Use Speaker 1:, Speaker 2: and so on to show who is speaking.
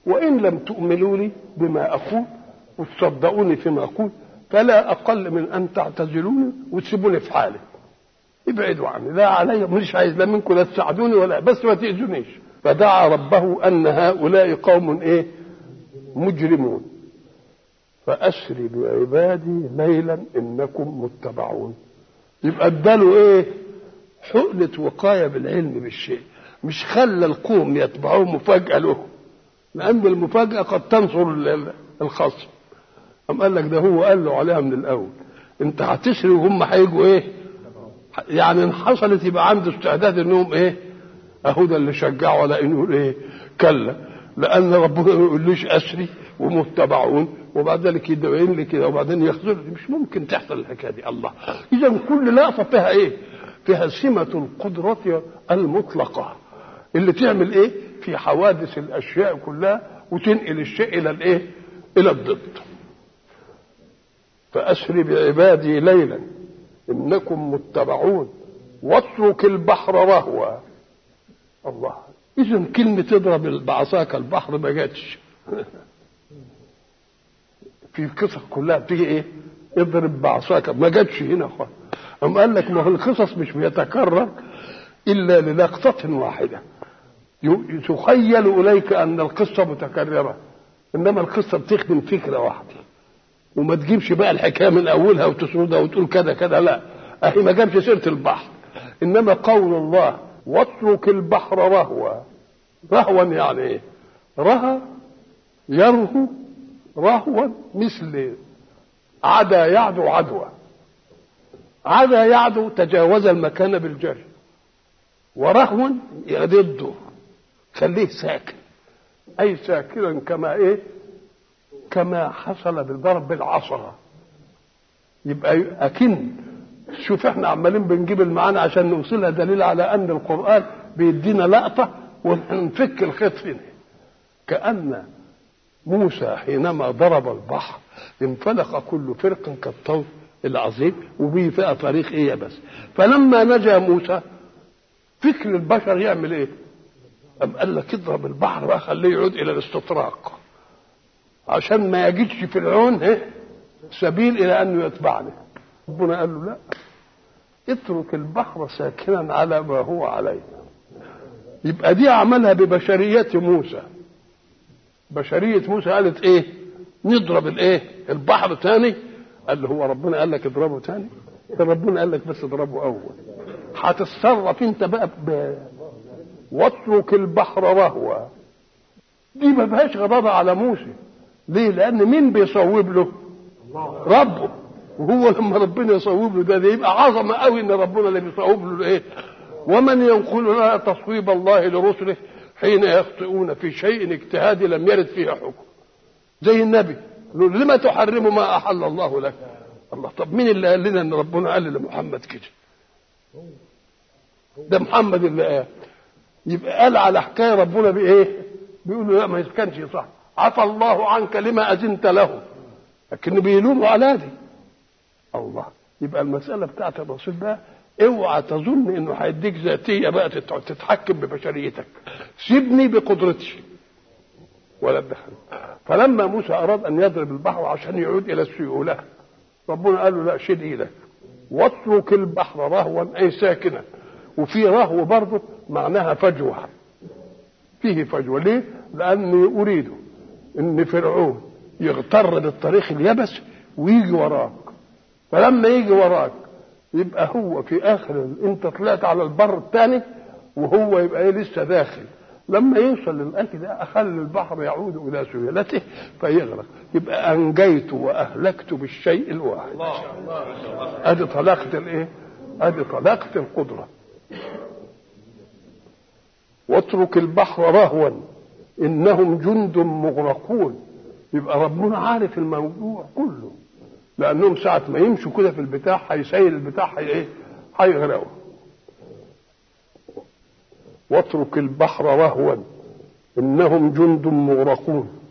Speaker 1: وإن لم تؤمنوا لي بما أقول وتصدقوني فيما أقول فلا أقل من أن تعتزلوني وتسيبوني في حالي ابعدوا عني لا علي مش عايز لا منكم لا تساعدوني ولا بس ما تأذونيش فدعا ربه أن هؤلاء قوم إيه مجرمون فأسر بعبادي ليلا إنكم متبعون يبقى اداله إيه حقنة وقاية بالعلم بالشيء مش خلى القوم يتبعوه مفاجأة له لأن المفاجأة قد تنصر الخصم أم قال لك ده هو قال له عليها من الأول أنت هتسري وهم هيجوا إيه يعني إن حصلت يبقى عنده استعداد إنهم إيه أهو ده اللي شجعه على إنه إيه كلا لأن ربنا ما يقوليش أسري ومتبعون وبعد ذلك يدعين لي كده وبعدين يخذل مش ممكن تحصل الحكايه دي الله اذا كل لقطه فيها ايه فيها سمه القدره المطلقه اللي تعمل ايه في حوادث الاشياء كلها وتنقل الشيء الى الايه الى الضد فاسر بعبادي ليلا انكم متبعون واترك البحر رهوا الله اذا كلمه تضرب بعصاك البحر ما جاتش في القصص كلها بتيجي ايه اضرب بعصاك ما جاتش هنا خالص أم قال لك ما هو القصص مش بيتكرر إلا للقطة واحدة تخيل إليك أن القصة متكررة إنما القصة بتخدم فكرة واحدة وما تجيبش بقى الحكاية من أولها وتسردها وتقول كذا كذا لا أهي ما جابش سيرة البحر إنما قول الله واترك البحر رهوا رهوا يعني إيه؟ رهى يرهو رهوا مثل عدا يعدو عدوى عدا يعدو تجاوز المكان بالجري ورهوا ضده خليه ساكن اي ساكنا كما ايه كما حصل بالضرب بالعصا يبقى اكن شوف احنا عمالين بنجيب المعاني عشان نوصلها دليل على ان القران بيدينا لقطه ونفك الخيط فينا كان موسى حينما ضرب البحر انفلق كل فرق كالطول العظيم وبيه فيها طريق ايه بس فلما نجا موسى فكر البشر يعمل ايه أم قال لك اضرب البحر بقى خليه يعود الى الاستطراق عشان ما يجدش فرعون ايه سبيل الى انه يتبعني ربنا قال له لا اترك البحر ساكنا على ما هو عليه يبقى دي عملها ببشرية موسى بشرية موسى قالت ايه نضرب الايه البحر تاني قال له هو ربنا قال لك اضربه تاني ربنا قال لك بس اضربه اول هتتصرف انت بقى ب... واترك البحر رهوا دي ما فيهاش غضاضة على موسى ليه لان مين بيصوب له ربه وهو لما ربنا يصوب له ده, ده يبقى عظمه قوي ان ربنا اللي بيصوب له ايه ومن ينقل لنا تصويب الله لرسله حين يخطئون في شيء اجتهادي لم يرد فيه حكم زي النبي لما تحرم ما احل الله لك الله طب مين اللي قال لنا ان ربنا قال لمحمد كده ده محمد اللي قال يبقى قال على حكايه ربنا بايه بيقول له لا ما كانش صح عفى الله عنك لما اذنت له لكن بيلوموا على دي الله يبقى المساله بتاعت الرسول ده اوعى تظن انه هيديك ذاتيه بقى تتحكم ببشريتك سيبني بقدرتي ولا تدخل فلما موسى اراد ان يضرب البحر عشان يعود الى السيوله ربنا قال له لا شد ايدك واترك البحر رهوا اي ساكنا وفي رهو برضه معناها فجوه فيه فجوه ليه؟ لاني اريد ان فرعون يغتر بالطريق اليبس ويجي وراك فلما يجي وراك يبقى هو في اخر انت طلعت على البر الثاني وهو يبقى ايه لسه داخل لما يوصل للاكل ده اخلي البحر يعود الى سيولته فيغرق يبقى انجيت واهلكت بالشيء الواحد ادي طلاقه الايه ادي طلاقه القدره واترك البحر رهوا انهم جند مغرقون يبقى ربنا عارف الموضوع كله لانهم ساعه ما يمشوا كده في البتاع هيسيل البتاع هي ايه هيغرقوا واترك البحر رهوا انهم جند مغرقون